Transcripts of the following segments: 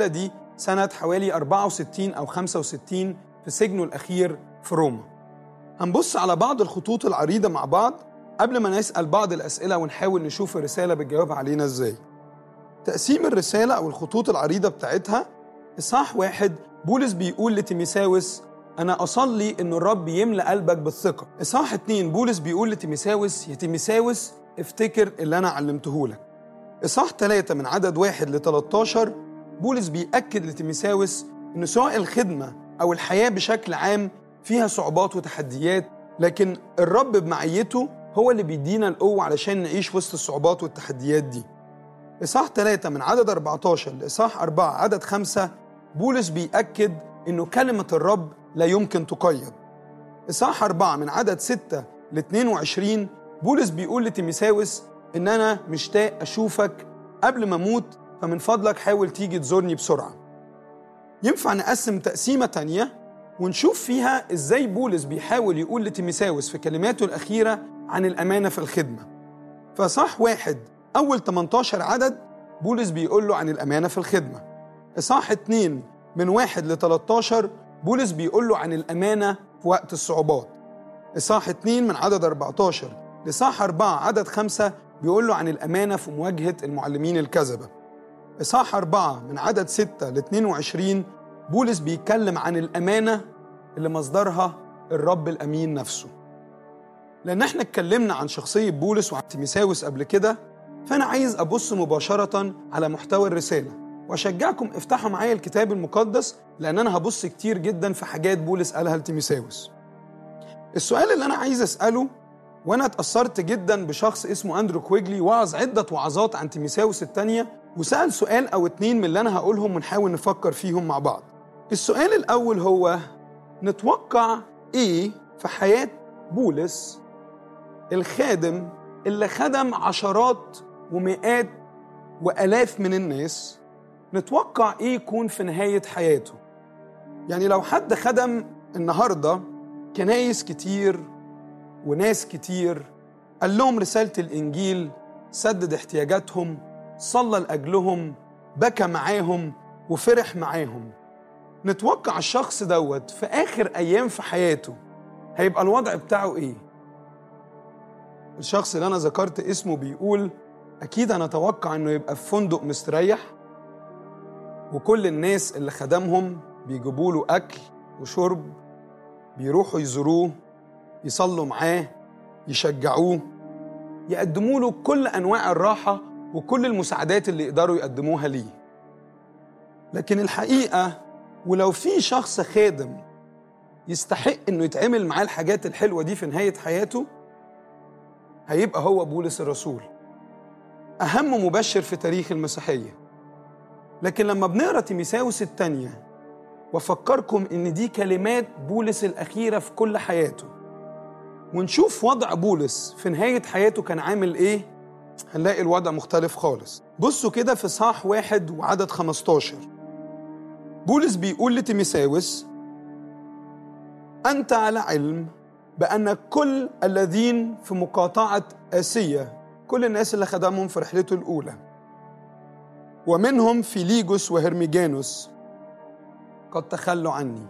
المشكلة دي سنة حوالي 64 أو 65 في سجنه الأخير في روما هنبص على بعض الخطوط العريضة مع بعض قبل ما نسأل بعض الأسئلة ونحاول نشوف الرسالة بتجاوب علينا إزاي تقسيم الرسالة أو الخطوط العريضة بتاعتها إصحاح واحد بولس بيقول لتيميساوس أنا أصلي إن الرب يملأ قلبك بالثقة إصحاح اتنين بولس بيقول لتيميساوس يا تيميساوس افتكر اللي أنا علمته لك إصحاح ثلاثة من عدد واحد ل 13 بولس بيأكد لتيميساوس إن سواء الخدمة أو الحياة بشكل عام فيها صعوبات وتحديات لكن الرب بمعيته هو اللي بيدينا القوة علشان نعيش وسط الصعوبات والتحديات دي إصحاح 3 من عدد 14 لإصحاح 4 عدد 5 بولس بيأكد إنه كلمة الرب لا يمكن تقيد إصحاح 4 من عدد 6 ل 22 بولس بيقول لتيميساوس إن أنا مشتاق أشوفك قبل ما أموت فمن فضلك حاول تيجي تزورني بسرعة ينفع نقسم تقسيمة تانية ونشوف فيها إزاي بولس بيحاول يقول لتيميساوس في كلماته الأخيرة عن الأمانة في الخدمة فصح واحد أول 18 عدد بولس بيقول له عن الأمانة في الخدمة إصحاح 2 من 1 ل 13 بولس بيقول له عن الأمانة في وقت الصعوبات إصحاح 2 من عدد 14 لإصحاح 4 عدد 5 بيقول له عن الأمانة في مواجهة المعلمين الكذبة إصحاح 4 من عدد 6 ل 22 بولس بيتكلم عن الأمانة اللي مصدرها الرب الأمين نفسه لأن احنا اتكلمنا عن شخصية بولس وعن تيميساوس قبل كده فأنا عايز أبص مباشرة على محتوى الرسالة وأشجعكم افتحوا معايا الكتاب المقدس لأن أنا هبص كتير جدا في حاجات بولس قالها لتيميساوس السؤال اللي أنا عايز أسأله وأنا اتأثرت جدا بشخص اسمه أندرو كويجلي وعظ عدة وعظات عن تيميساوس الثانية وسأل سؤال أو اتنين من اللي أنا هقولهم ونحاول نفكر فيهم مع بعض السؤال الأول هو نتوقع إيه في حياة بولس الخادم اللي خدم عشرات ومئات وآلاف من الناس نتوقع إيه يكون في نهاية حياته يعني لو حد خدم النهاردة كنايس كتير وناس كتير قال لهم رسالة الإنجيل سدد احتياجاتهم صلى لأجلهم بكى معاهم وفرح معاهم نتوقع الشخص دوت في آخر أيام في حياته هيبقى الوضع بتاعه إيه؟ الشخص اللي أنا ذكرت اسمه بيقول أكيد أنا أتوقع إنه يبقى في فندق مستريح وكل الناس اللي خدمهم بيجيبوا له أكل وشرب بيروحوا يزوروه يصلوا معاه يشجعوه يقدموا له كل أنواع الراحة وكل المساعدات اللي يقدروا يقدموها ليه لكن الحقيقة ولو في شخص خادم يستحق انه يتعمل معاه الحاجات الحلوة دي في نهاية حياته هيبقى هو بولس الرسول أهم مبشر في تاريخ المسيحية لكن لما بنقرا تيميساوس الثانية وافكركم ان دي كلمات بولس الأخيرة في كل حياته ونشوف وضع بولس في نهاية حياته كان عامل ايه هنلاقي الوضع مختلف خالص بصوا كده في صح واحد وعدد 15 بولس بيقول لتيميساوس أنت على علم بأن كل الذين في مقاطعة آسيا كل الناس اللي خدمهم في رحلته الأولى ومنهم فيليجوس وهرميجانوس قد تخلوا عني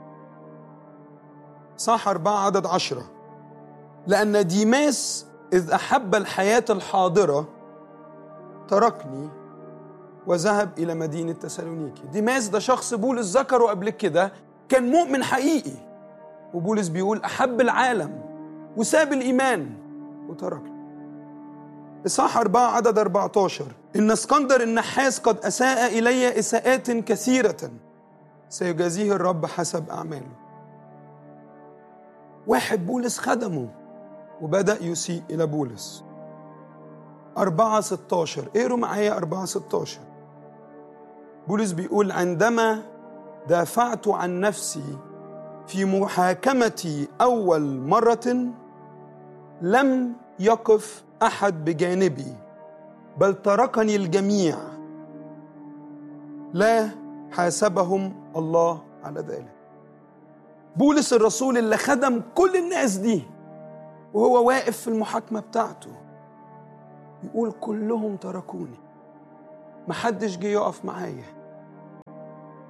صح أربعة عدد عشرة لأن ديماس إذ أحب الحياة الحاضرة تركني وذهب إلى مدينة تسالونيكي ديماس ده شخص بولس ذكره قبل كده كان مؤمن حقيقي وبولس بيقول أحب العالم وساب الإيمان وتركني إصحاح أربعة عدد 14 إن اسكندر النحاس قد أساء إلي إساءات كثيرة سيجازيه الرب حسب أعماله واحد بولس خدمه وبدأ يسيء إلى بولس أربعة ستاشر اقروا معايا أربعة ستاشر بولس بيقول عندما دافعت عن نفسي في محاكمتي أول مرة لم يقف أحد بجانبي بل تركني الجميع لا حاسبهم الله على ذلك بولس الرسول اللي خدم كل الناس دي وهو واقف في المحاكمة بتاعته يقول كلهم تركوني محدش جه يقف معايا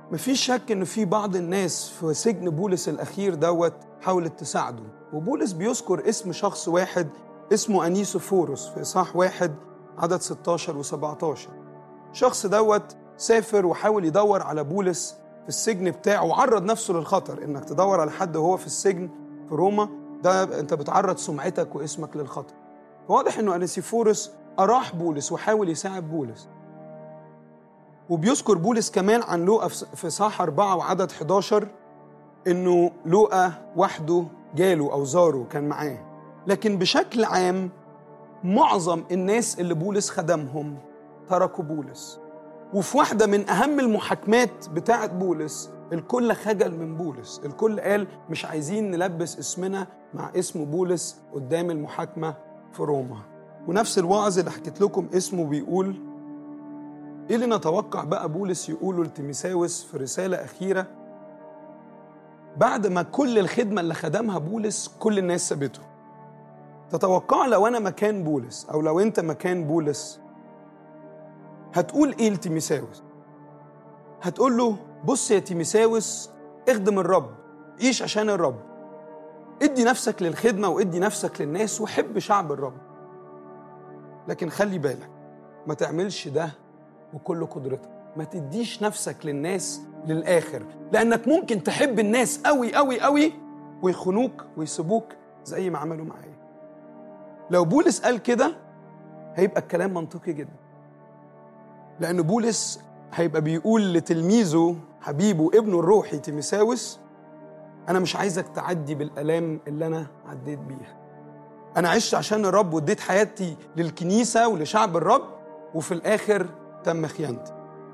مفيش شك إن في بعض الناس في سجن بولس الأخير دوت حاولت تساعده وبولس بيذكر اسم شخص واحد اسمه أنيسوفوروس في إصحاح واحد عدد 16 و17 شخص دوت سافر وحاول يدور على بولس في السجن بتاعه وعرض نفسه للخطر انك تدور على حد وهو في السجن في روما ده انت بتعرض سمعتك واسمك للخطر فواضح انه انيسيفورس اراح بولس وحاول يساعد بولس وبيذكر بولس كمان عن لوقا في صح أربعة وعدد 11 إنه لوقا وحده جاله أو زاره كان معاه لكن بشكل عام معظم الناس اللي بولس خدمهم تركوا بولس وفي واحدة من أهم المحاكمات بتاعة بولس الكل خجل من بولس الكل قال مش عايزين نلبس اسمنا مع اسم بولس قدام المحاكمة في روما ونفس الوعظ اللي حكيت لكم اسمه بيقول ايه اللي نتوقع بقى بولس يقوله لتيميساوس في رسالة أخيرة بعد ما كل الخدمة اللي خدمها بولس كل الناس سابته تتوقع لو أنا مكان بولس أو لو أنت مكان بولس هتقول إيه لتيميساوس هتقول له بص يا تيميساوس اخدم الرب عيش عشان الرب ادي نفسك للخدمة وادي نفسك للناس وحب شعب الرب لكن خلي بالك ما تعملش ده بكل قدرتك ما تديش نفسك للناس للآخر لأنك ممكن تحب الناس قوي قوي قوي ويخونوك ويسيبوك زي ما عملوا معايا لو بولس قال كده هيبقى الكلام منطقي جدا لأن بولس هيبقى بيقول لتلميذه حبيبه ابنه الروحي تيميساوس أنا مش عايزك تعدي بالآلام اللي أنا عديت بيها أنا عشت عشان الرب واديت حياتي للكنيسة ولشعب الرب وفي الآخر تم خيانتي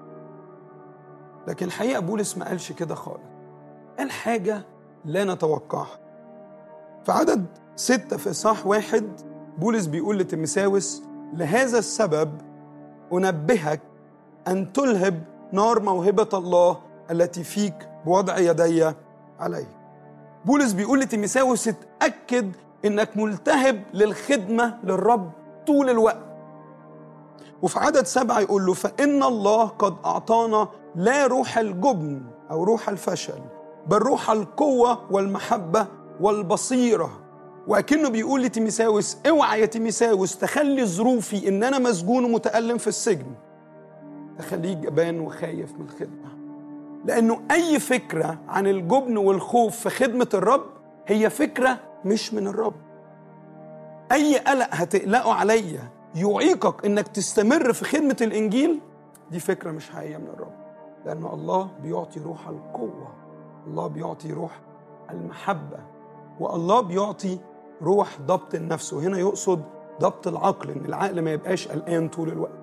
لكن الحقيقة بولس ما قالش كده خالص قال حاجة لا نتوقعها في عدد ستة في إصحاح واحد بولس بيقول لتيمساوس لهذا السبب أنبهك أن تلهب نار موهبة الله التي فيك بوضع يدي عليه بولس بيقول لتيمساوس اتأكد إنك ملتهب للخدمة للرب طول الوقت وفي عدد سبعة يقول له فإن الله قد أعطانا لا روح الجبن أو روح الفشل بل روح القوة والمحبة والبصيرة وأكنه بيقول لتيميساوس اوعى يا تيميساوس تخلي ظروفي إن أنا مسجون ومتألم في السجن تخليك جبان وخايف من الخدمة لأنه أي فكرة عن الجبن والخوف في خدمة الرب هي فكرة مش من الرب أي قلق هتقلقه عليا يعيقك انك تستمر في خدمه الانجيل دي فكره مش حقيقيه من الرب لان الله بيعطي روح القوه الله بيعطي روح المحبه والله بيعطي روح ضبط النفس وهنا يقصد ضبط العقل ان العقل ما يبقاش قلقان طول الوقت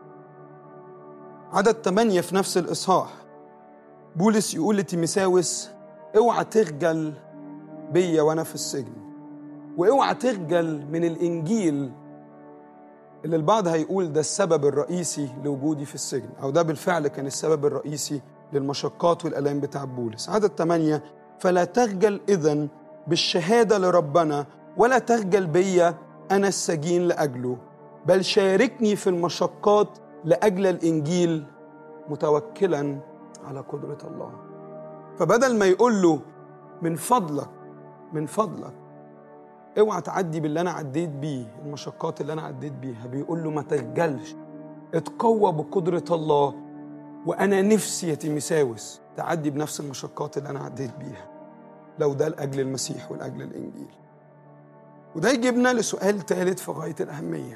عدد ثمانية في نفس الإصحاح بولس يقول لتيمساوس اوعى تخجل بيا وانا في السجن واوعى تخجل من الانجيل اللي البعض هيقول ده السبب الرئيسي لوجودي في السجن أو ده بالفعل كان السبب الرئيسي للمشقات والآلام بتاع بولس عدد ثمانية فلا تخجل إذن بالشهادة لربنا ولا تخجل بيا أنا السجين لأجله بل شاركني في المشقات لأجل الإنجيل متوكلا على قدرة الله فبدل ما يقول له من فضلك من فضلك اوعى تعدي باللي انا عديت بيه المشقات اللي انا عديت بيها بيقول له ما تخجلش اتقوى بقدرة الله وانا نفسي يا تيمساوس تعدي بنفس المشقات اللي انا عديت بيها لو ده لاجل المسيح ولاجل الانجيل وده يجيبنا لسؤال ثالث في غايه الاهميه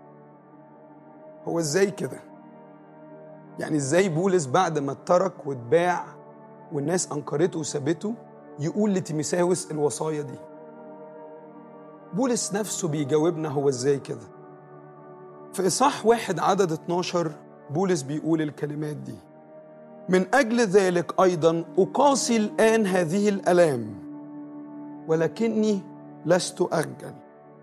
هو ازاي كده يعني ازاي بولس بعد ما اترك واتباع والناس انكرته وسابته يقول لتيمساوس الوصايا دي بولس نفسه بيجاوبنا هو ازاي كده في إصحاح واحد عدد 12 بولس بيقول الكلمات دي من أجل ذلك أيضا أقاسي الآن هذه الآلام ولكني لست أخجل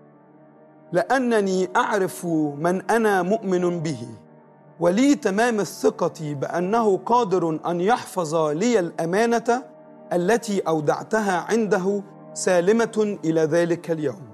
لأنني أعرف من أنا مؤمن به ولي تمام الثقة بأنه قادر أن يحفظ لي الأمانة التي أودعتها عنده سالمة إلى ذلك اليوم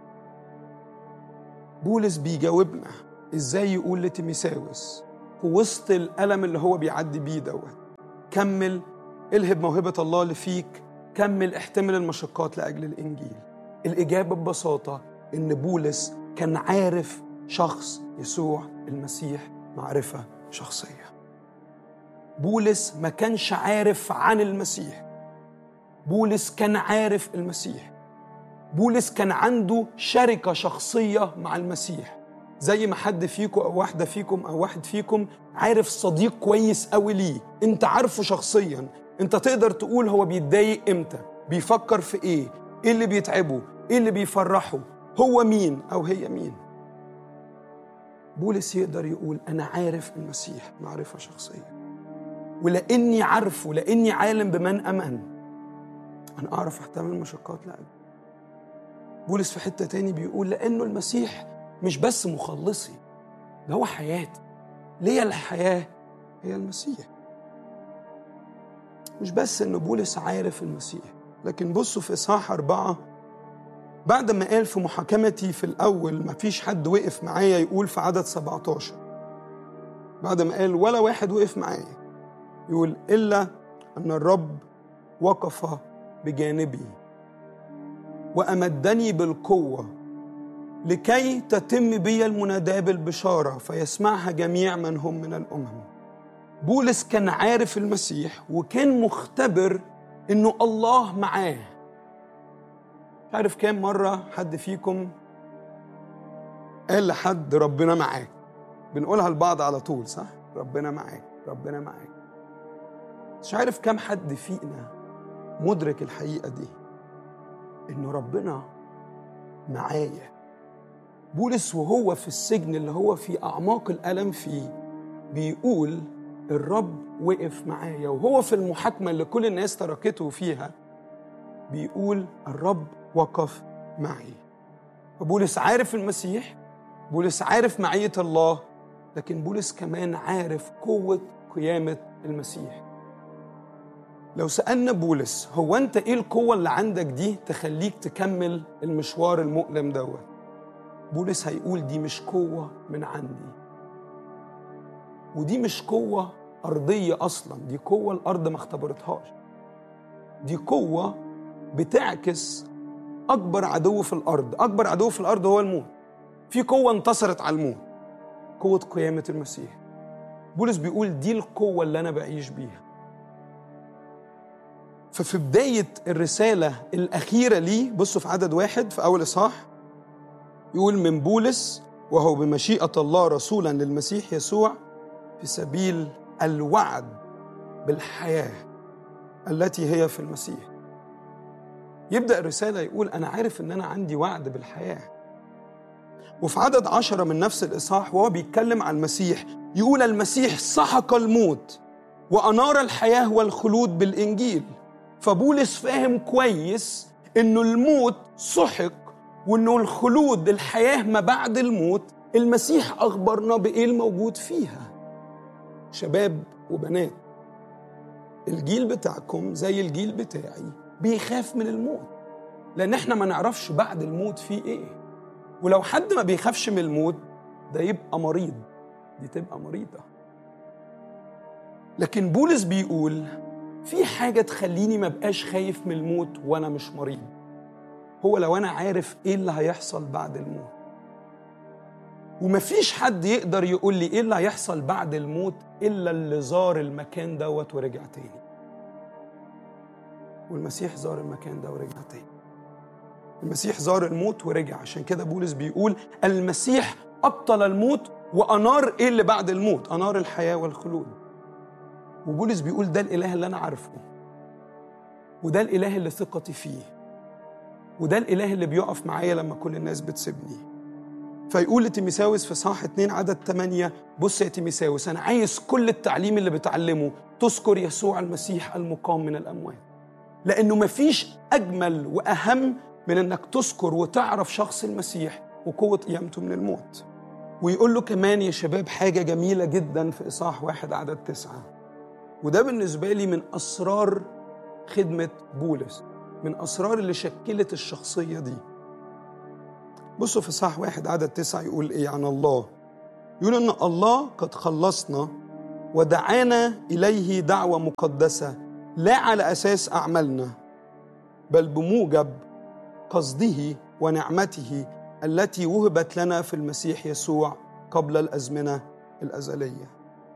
بولس بيجاوبنا ازاي يقول لتيميساوس في وسط الألم اللي هو بيعدي بيه دوت كمل الهب موهبة الله اللي فيك كمل احتمل المشقات لأجل الإنجيل الإجابة ببساطة إن بولس كان عارف شخص يسوع المسيح معرفة شخصية بولس ما كانش عارف عن المسيح بولس كان عارف المسيح بولس كان عنده شركة شخصية مع المسيح زي ما حد فيكم أو واحدة فيكم أو واحد فيكم عارف صديق كويس قوي ليه أنت عارفه شخصيا أنت تقدر تقول هو بيتضايق إمتى بيفكر في إيه إيه اللي بيتعبه إيه اللي بيفرحه هو مين أو هي مين بولس يقدر يقول أنا عارف المسيح معرفة شخصية ولأني عارفه لأني عالم بمن أمن أنا أعرف أحتمل المشقات لأجله بولس في حتة تاني بيقول لأنه المسيح مش بس مخلصي ده هو حياتي ليا الحياة هي المسيح مش بس إن بولس عارف المسيح لكن بصوا في إصحاح أربعة بعد ما قال في محاكمتي في الأول ما فيش حد وقف معايا يقول في عدد 17 بعد ما قال ولا واحد وقف معايا يقول إلا أن الرب وقف بجانبي وأمدني بالقوة لكي تتم بي المناداة بالبشارة فيسمعها جميع من هم من الأمم بولس كان عارف المسيح وكان مختبر إنه الله معاه عارف كام مرة حد فيكم قال لحد ربنا معاك بنقولها لبعض على طول صح ربنا معاك ربنا معاك مش عارف كام حد فينا مدرك الحقيقة دي إنه ربنا معايا بولس وهو في السجن اللي هو في أعماق الألم فيه بيقول الرب وقف معايا وهو في المحاكمة اللي كل الناس تركته فيها بيقول الرب وقف معي فبولس عارف المسيح بولس عارف معية الله لكن بولس كمان عارف قوة قيامة المسيح لو سألنا بولس هو أنت إيه القوة اللي عندك دي تخليك تكمل المشوار المؤلم دوت بولس هيقول دي مش قوة من عندي ودي مش قوة أرضية أصلا دي قوة الأرض ما اختبرتهاش دي قوة بتعكس أكبر عدو في الأرض أكبر عدو في الأرض هو الموت في قوة انتصرت على الموت قوة قيامة المسيح بولس بيقول دي القوة اللي أنا بعيش بيها ففي بداية الرسالة الأخيرة ليه بصوا في عدد واحد في أول إصحاح يقول من بولس وهو بمشيئة الله رسولا للمسيح يسوع في سبيل الوعد بالحياة التي هي في المسيح يبدأ الرسالة يقول أنا عارف إن أنا عندي وعد بالحياة وفي عدد عشرة من نفس الإصحاح وهو بيتكلم عن المسيح يقول المسيح سحق الموت وأنار الحياة والخلود بالإنجيل فبولس فاهم كويس إنه الموت سحق وإنه الخلود الحياة ما بعد الموت المسيح أخبرنا بإيه الموجود فيها شباب وبنات الجيل بتاعكم زي الجيل بتاعي بيخاف من الموت لان احنا ما نعرفش بعد الموت في ايه ولو حد ما بيخافش من الموت ده يبقى مريض دي تبقى مريضة لكن بولس بيقول في حاجة تخليني ما بقاش خايف من الموت وأنا مش مريض هو لو أنا عارف إيه اللي هيحصل بعد الموت ومفيش حد يقدر يقول لي إيه اللي هيحصل بعد الموت إلا اللي زار المكان دوت ورجع تاني والمسيح زار المكان ده ورجع تاني المسيح زار الموت ورجع عشان كده بولس بيقول المسيح أبطل الموت وأنار إيه اللي بعد الموت أنار الحياة والخلود وبولس بيقول ده الإله اللي أنا عارفه وده الإله اللي ثقتي فيه وده الإله اللي بيقف معايا لما كل الناس بتسيبني فيقول لتيميساوس في صح 2 عدد 8 بص يا تيميساوس أنا عايز كل التعليم اللي بتعلمه تذكر يسوع المسيح المقام من الأموات لأنه مفيش أجمل وأهم من إنك تذكر وتعرف شخص المسيح وقوة قيامته من الموت ويقول له كمان يا شباب حاجة جميلة جدا في إصحاح واحد عدد تسعة وده بالنسبة لي من أسرار خدمة بولس من أسرار اللي شكلت الشخصية دي بصوا في صح واحد عدد تسعة يقول إيه عن الله يقول إن الله قد خلصنا ودعانا اليه دعوه مقدسه لا على اساس اعمالنا بل بموجب قصده ونعمته التي وهبت لنا في المسيح يسوع قبل الازمنه الازليه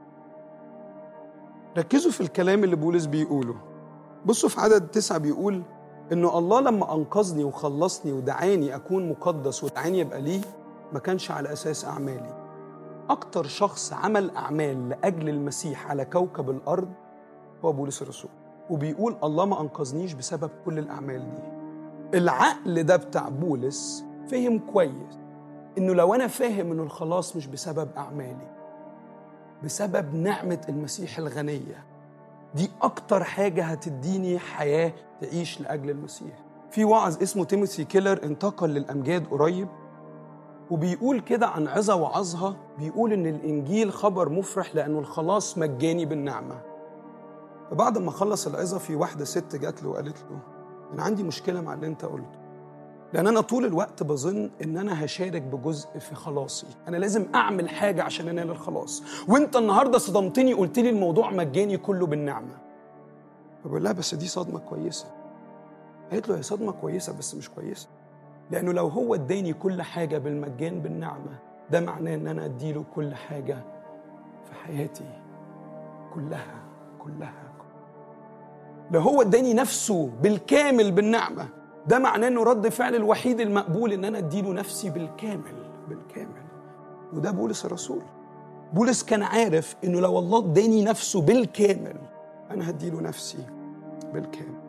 ركزوا في الكلام اللي بولس بيقوله بصوا في عدد تسعة بيقول انه الله لما انقذني وخلصني ودعاني اكون مقدس ودعاني يبقى ليه ما كانش على اساس اعمالي اكتر شخص عمل اعمال لاجل المسيح على كوكب الارض هو بولس الرسول وبيقول الله ما انقذنيش بسبب كل الاعمال دي العقل ده بتاع بولس فهم كويس انه لو انا فاهم انه الخلاص مش بسبب اعمالي بسبب نعمه المسيح الغنيه دي اكتر حاجه هتديني حياه تعيش لاجل المسيح في واعظ اسمه تيموثي كيلر انتقل للامجاد قريب وبيقول كده عن عظة وعظها بيقول إن الإنجيل خبر مفرح لأنه الخلاص مجاني بالنعمة فبعد ما خلص العظة في واحدة ست جات له وقالت له أنا عندي مشكلة مع اللي أنت قلته لأن أنا طول الوقت بظن إن أنا هشارك بجزء في خلاصي أنا لازم أعمل حاجة عشان أنال الخلاص وأنت النهاردة صدمتني قلت لي الموضوع مجاني كله بالنعمة فبقول لها بس دي صدمة كويسة قالت له هي صدمة كويسة بس مش كويسة لأنه لو هو اداني كل حاجة بالمجان بالنعمة ده معناه إن أنا أديله كل حاجة في حياتي كلها كلها لو هو اداني نفسه بالكامل بالنعمة ده معناه إنه رد فعل الوحيد المقبول إن أنا أديله نفسي بالكامل بالكامل وده بولس الرسول بولس كان عارف إنه لو الله اداني نفسه بالكامل أنا هديله نفسي بالكامل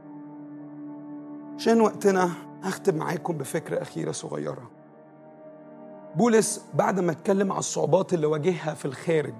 عشان وقتنا هختم معاكم بفكرة أخيرة صغيرة بولس بعد ما اتكلم على الصعوبات اللي واجهها في الخارج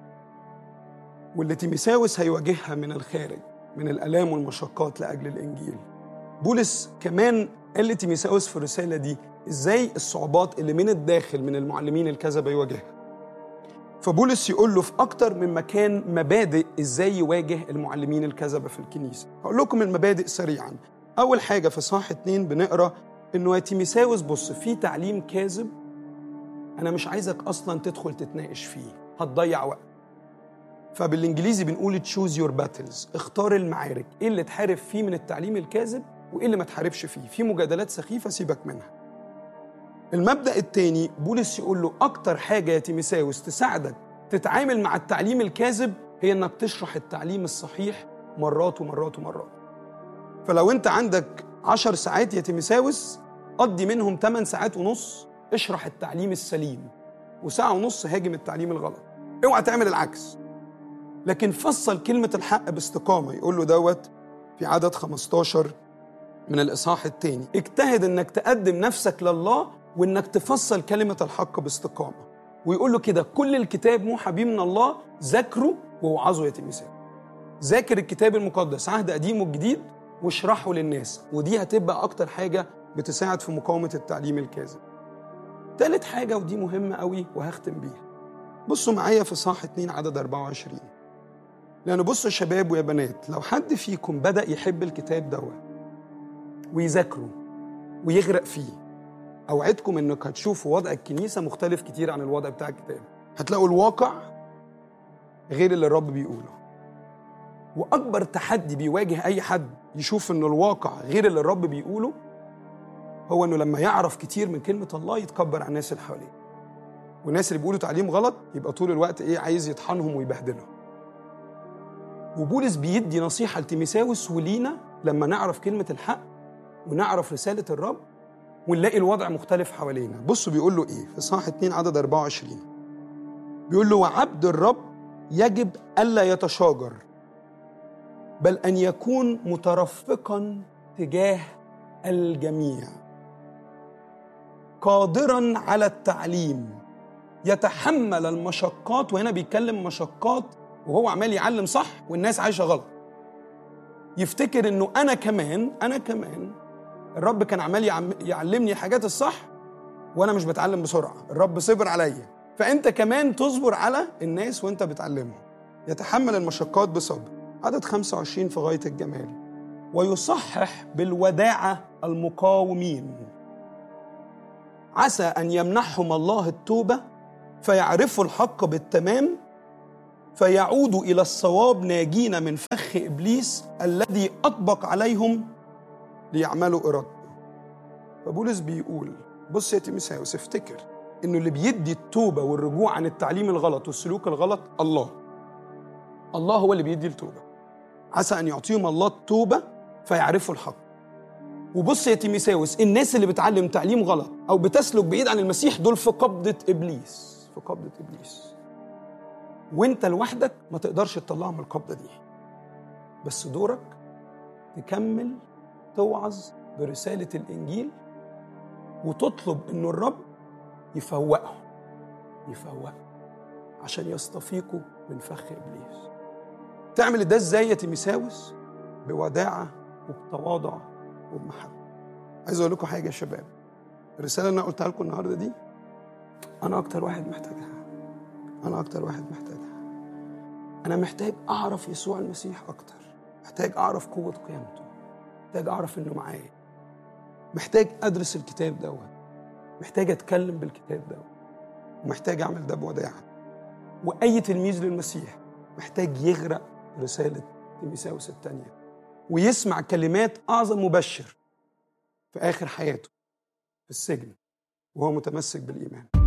واللي تيميساوس هيواجهها من الخارج من الآلام والمشقات لأجل الإنجيل بولس كمان قال لتيميساوس في الرسالة دي إزاي الصعوبات اللي من الداخل من المعلمين الكذبة يواجهها فبولس يقول له في أكتر من مكان مبادئ إزاي يواجه المعلمين الكذبة في الكنيسة هقول لكم المبادئ سريعا أول حاجة في صح اتنين بنقرأ إنه يا تيميساوس بص في تعليم كاذب أنا مش عايزك أصلا تدخل تتناقش فيه هتضيع وقت فبالإنجليزي بنقول تشوز يور باتلز اختار المعارك إيه اللي تحارب فيه من التعليم الكاذب وإيه اللي ما تحاربش فيه في مجادلات سخيفة سيبك منها المبدأ التاني بولس يقول له أكتر حاجة يا تيميساوس تساعدك تتعامل مع التعليم الكاذب هي إنك تشرح التعليم الصحيح مرات ومرات ومرات فلو انت عندك عشر ساعات يا تيميساوس قضي منهم 8 ساعات ونص اشرح التعليم السليم وساعة ونص هاجم التعليم الغلط اوعى تعمل العكس لكن فصل كلمة الحق باستقامة يقول له دوت في عدد 15 من الإصحاح الثاني اجتهد انك تقدم نفسك لله وانك تفصل كلمة الحق باستقامة ويقول له كده كل الكتاب موحى بيه من الله ذاكره ووعظه يا تيميساوس ذاكر الكتاب المقدس عهد قديم وجديد واشرحه للناس ودي هتبقى أكتر حاجة بتساعد في مقاومة التعليم الكاذب تالت حاجة ودي مهمة قوي وهختم بيها بصوا معايا في صح 2 عدد 24 لأن بصوا يا شباب ويا بنات لو حد فيكم بدأ يحب الكتاب دوت ويذاكره ويغرق فيه أوعدكم إنك هتشوفوا وضع الكنيسة مختلف كتير عن الوضع بتاع الكتاب هتلاقوا الواقع غير اللي الرب بيقوله واكبر تحدي بيواجه اي حد يشوف ان الواقع غير اللي الرب بيقوله هو انه لما يعرف كتير من كلمه الله يتكبر على الناس اللي حواليه والناس اللي بيقولوا تعليم غلط يبقى طول الوقت ايه عايز يطحنهم ويبهدلهم وبولس بيدي نصيحه لتيميساوس ولينا لما نعرف كلمه الحق ونعرف رساله الرب ونلاقي الوضع مختلف حوالينا بصوا بيقول له ايه في صح 2 عدد 24 بيقول له وعبد الرب يجب الا يتشاجر بل ان يكون مترفقا تجاه الجميع قادرا على التعليم يتحمل المشقات وهنا بيتكلم مشقات وهو عمال يعلم صح والناس عايشه غلط يفتكر انه انا كمان انا كمان الرب كان عمال يعلمني حاجات الصح وانا مش بتعلم بسرعه الرب صبر عليا فانت كمان تصبر على الناس وانت بتعلمهم يتحمل المشقات بصبر عدد 25 في غاية الجمال ويصحح بالوداعة المقاومين عسى أن يمنحهم الله التوبة فيعرفوا الحق بالتمام فيعودوا الى الصواب ناجين من فخ ابليس الذي اطبق عليهم ليعملوا ارادته فبولس بيقول بص يا تيموثاوس افتكر انه اللي بيدي التوبه والرجوع عن التعليم الغلط والسلوك الغلط الله الله هو اللي بيدي التوبه عسى ان يعطيهم الله التوبه فيعرفوا الحق وبص يا تيميساوس الناس اللي بتعلم تعليم غلط او بتسلك بعيد عن المسيح دول في قبضه ابليس في قبضه ابليس وانت لوحدك ما تقدرش تطلعهم من القبضه دي بس دورك تكمل توعظ برساله الانجيل وتطلب انه الرب يفوقهم يفوقهم عشان يستفيقوا من فخ ابليس تعمل ده ازاي يا تيميساوس بوداعه وبتواضع وبمحبه عايز اقول لكم حاجه يا شباب الرساله اللي انا قلتها لكم النهارده دي انا اكتر واحد محتاجها انا اكتر واحد محتاجها انا محتاج اعرف يسوع المسيح اكتر محتاج اعرف قوه قيامته محتاج اعرف انه معايا محتاج ادرس الكتاب دوت محتاج اتكلم بالكتاب دوت ومحتاج اعمل ده بوداعه واي تلميذ للمسيح محتاج يغرق رساله تيميساوس الثانيه ويسمع كلمات اعظم مبشر في اخر حياته في السجن وهو متمسك بالايمان